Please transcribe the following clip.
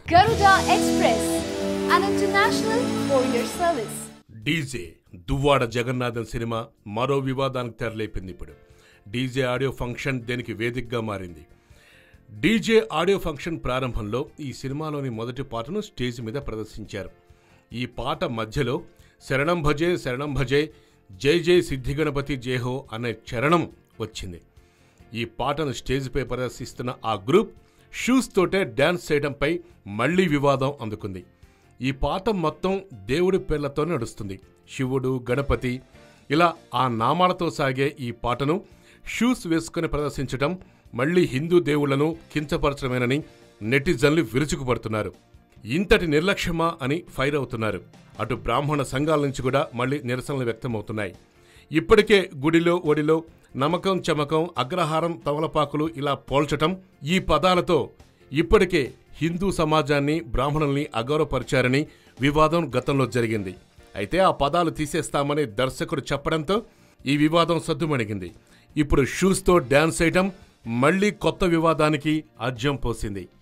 Garuda Express, an international courier service. DJ Duvvada Jagannadham cinema మరో వివాదానికి తెరలేపింది ఇప్పుడు డీజే ఆడియో ఫంక్షన్ దేనికి వేదికగా మారింది డీజే ఆడియో ఫంక్షన్ ప్రారంభంలో ఈ సినిమాలోని మొదటి పాటను స్టేజ్ మీద ప్రదర్శించారు ఈ పాట మధ్యలో శరణం భజే శరణం భజే జై జై సిద్ధిగణపతి జేహో అనే చరణం వచ్చింది ఈ పాటను స్టేజ్పై ప్రదర్శిస్తున్న ఆ గ్రూప్ షూస్ తోటే డ్యాన్స్ చేయడంపై మళ్లీ వివాదం అందుకుంది ఈ పాట మొత్తం దేవుడి పేర్లతో నడుస్తుంది శివుడు గణపతి ఇలా ఆ నామాలతో సాగే ఈ పాటను షూస్ వేసుకుని ప్రదర్శించడం మళ్లీ హిందూ దేవుళ్లను కించపరచడమేనని నెటిజన్లు విరుచుకుపడుతున్నారు ఇంతటి నిర్లక్ష్యమా అని ఫైర్ అవుతున్నారు అటు బ్రాహ్మణ సంఘాల నుంచి కూడా మళ్లీ నిరసనలు వ్యక్తమవుతున్నాయి ఇప్పటికే గుడిలో ఒడిలో నమ్మకం చమకం అగ్రహారం తమలపాకులు ఇలా పోల్చటం ఈ పదాలతో ఇప్పటికే హిందూ సమాజాన్ని బ్రాహ్మణుల్ని అగౌరవపరిచారని వివాదం గతంలో జరిగింది అయితే ఆ పదాలు తీసేస్తామని దర్శకుడు చెప్పడంతో ఈ వివాదం సద్దుమణిగింది ఇప్పుడు షూస్తో డ్యాన్స్ చేయటం మళ్లీ కొత్త వివాదానికి ఆజ్యం పోసింది